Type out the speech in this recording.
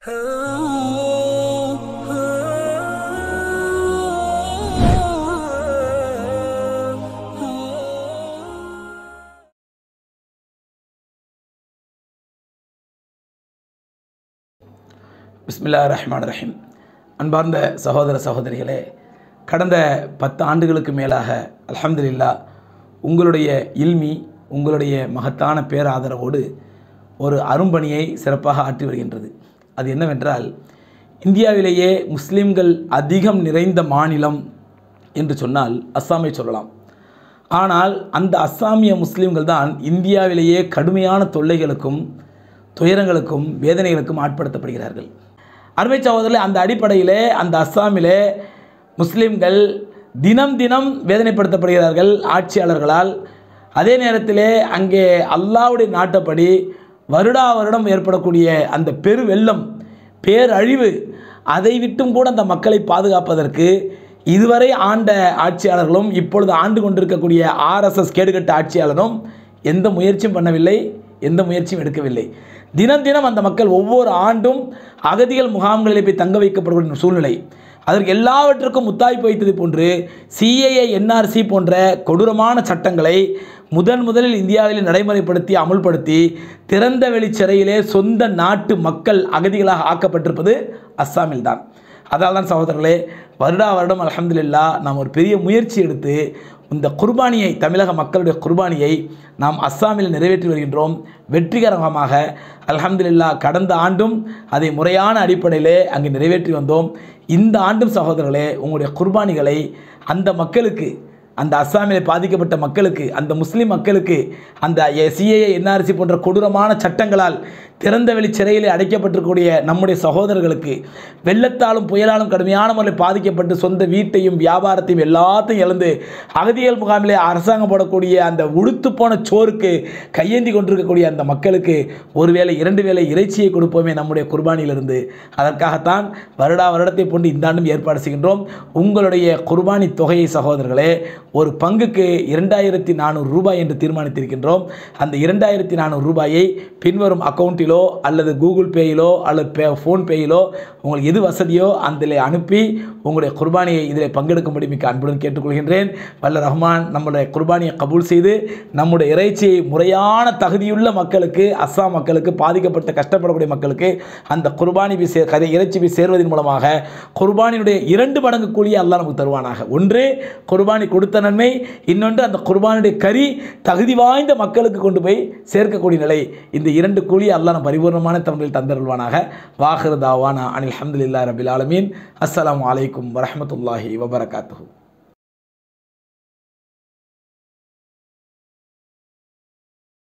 பிஸ்மில்லா ரஹ்மான் ரஹீம் அன்பார்ந்த சகோதர சகோதரிகளே கடந்த பத்து ஆண்டுகளுக்கு மேலாக அல்ஹம்துலில்லா உங்களுடைய இல்மி உங்களுடைய மகத்தான பேராதரவோடு ஒரு அரும்பணியை சிறப்பாக ஆற்றி வருகின்றது அது என்னவென்றால் இந்தியாவிலேயே முஸ்லிம்கள் அதிகம் நிறைந்த மாநிலம் என்று சொன்னால் அஸ்ஸாமை சொல்லலாம் ஆனால் அந்த அஸ்ஸாமிய முஸ்லிம்கள் தான் இந்தியாவிலேயே கடுமையான தொல்லைகளுக்கும் துயரங்களுக்கும் வேதனைகளுக்கும் ஆட்படுத்தப்படுகிறார்கள் அருமை சகோதரர்களே அந்த அடிப்படையிலே அந்த அஸ்ஸாமிலே முஸ்லிம்கள் தினம் தினம் வேதனைப்படுத்தப்படுகிறார்கள் ஆட்சியாளர்களால் அதே நேரத்திலே அங்கே அல்லாவுடைய நாட்டப்படி வருடா வருடம் ஏற்படக்கூடிய அந்த பெரு வெள்ளம் பேரழிவு அதை விட்டும் கூட அந்த மக்களை பாதுகாப்பதற்கு இதுவரை ஆண்ட ஆட்சியாளர்களும் இப்பொழுது ஆண்டு கொண்டிருக்கக்கூடிய ஆர்எஸ்எஸ் கேடுகட்ட ஆட்சியாளரும் எந்த முயற்சியும் பண்ணவில்லை எந்த முயற்சியும் எடுக்கவில்லை தினம் தினம் அந்த மக்கள் ஒவ்வொரு ஆண்டும் அகதிகள் முகாம்களிலே போய் தங்க வைக்கப்படக்கூடிய சூழ்நிலை அதற்கு எல்லாவற்றுக்கும் முத்தாய்ப்பு வைத்தது போன்று சிஏஏ என்ஆர்சி போன்ற கொடூரமான சட்டங்களை முதன் முதலில் இந்தியாவில் நடைமுறைப்படுத்தி அமுல்படுத்தி திறந்த வெளி சிறையிலே சொந்த நாட்டு மக்கள் அகதிகளாக ஆக்கப்பட்டிருப்பது அஸ்ஸாமில் தான் அதனால் தான் சகோதரர்களே வருடா வருடம் அலமதுல்லா நாம் ஒரு பெரிய முயற்சி எடுத்து இந்த குர்பானியை தமிழக மக்களுடைய குர்பானியை நாம் அஸ்ஸாமில் நிறைவேற்றி வருகின்றோம் வெற்றிகரமாக அல்ஹம்துலில்லா கடந்த ஆண்டும் அதை முறையான அடிப்படையிலே அங்கு நிறைவேற்றி வந்தோம் இந்த ஆண்டும் சகோதரர்களே உங்களுடைய குர்பானிகளை அந்த மக்களுக்கு அந்த அஸ்ஸாமில் பாதிக்கப்பட்ட மக்களுக்கு அந்த முஸ்லீம் மக்களுக்கு அந்த சிஏஏ என்ஆர்சி போன்ற கொடூரமான சட்டங்களால் திறந்தவெளி சிறையில் அடைக்கப்பட்டிருக்கக்கூடிய நம்முடைய சகோதரர்களுக்கு வெள்ளத்தாலும் புயலாலும் கடுமையான முறையில் பாதிக்கப்பட்டு சொந்த வீட்டையும் வியாபாரத்தையும் எல்லாத்தையும் இழந்து அகதிகள் முகாமிலே அரசாங்கம் போடக்கூடிய அந்த உடுத்து போன சோறுக்கு கையேந்தி கொண்டிருக்கக்கூடிய அந்த மக்களுக்கு ஒருவேளை இரண்டு வேளை இறைச்சியை கொடுப்போமே நம்முடைய குர்பானியிலிருந்து அதற்காகத்தான் வருடா வருடத்தை போன்று இந்த ஆண்டும் ஏற்பாடு செய்கின்றோம் உங்களுடைய குர்பானி தொகையை சகோதரர்களே ஒரு பங்குக்கு இரண்டாயிரத்தி நானூறு ரூபாய் என்று தீர்மானித்திருக்கின்றோம் அந்த இரண்டாயிரத்தி நானூறு ரூபாயை பின்வரும் அக்கௌண்ட்டிலோ அல்லது கூகுள் பேயிலோ அல்லது பே ஃபோன்பேயிலோ உங்களுக்கு எது வசதியோ அதில் அனுப்பி உங்களுடைய குர்பானியை இதில் பங்கெடுக்கும்படி மிக்க அன்புடன் கேட்டுக்கொள்கின்றேன் வல்ல ரஹ்மான் நம்முடைய குர்பானியை கபூல் செய்து நம்முடைய இறைச்சியை முறையான தகுதியுள்ள மக்களுக்கு அஸ்ஸாம் மக்களுக்கு பாதிக்கப்பட்ட கஷ்டப்படக்கூடிய மக்களுக்கு அந்த குர்பானி போய் சே கதை இறைச்சி போய் சேர்வதன் மூலமாக குர்பானியுடைய இரண்டு மடங்கு கூலியை அல்லாஹ் நமக்கு தருவானாக ஒன்று குர்பானி கொடுத்த நன்மை இன்னொன்று அந்த குர்பானுடைய கறி தகுதி வாய்ந்த மக்களுக்கு கொண்டு போய் சேர்க்கக்கூடிய நிலை இந்த இரண்டு கூலியை அல்லாஹ் நம்ம பரிபூர்ணமான தமிழில் தந்தருள்வானாக வாஹிர் தாவானா அனில் அஹமதுல்லா ரபில் ஆலமீன் அஸ்ஸலாமு அலைக்கும் வரஹமத்துல்லாஹி வபரகாத்துஹு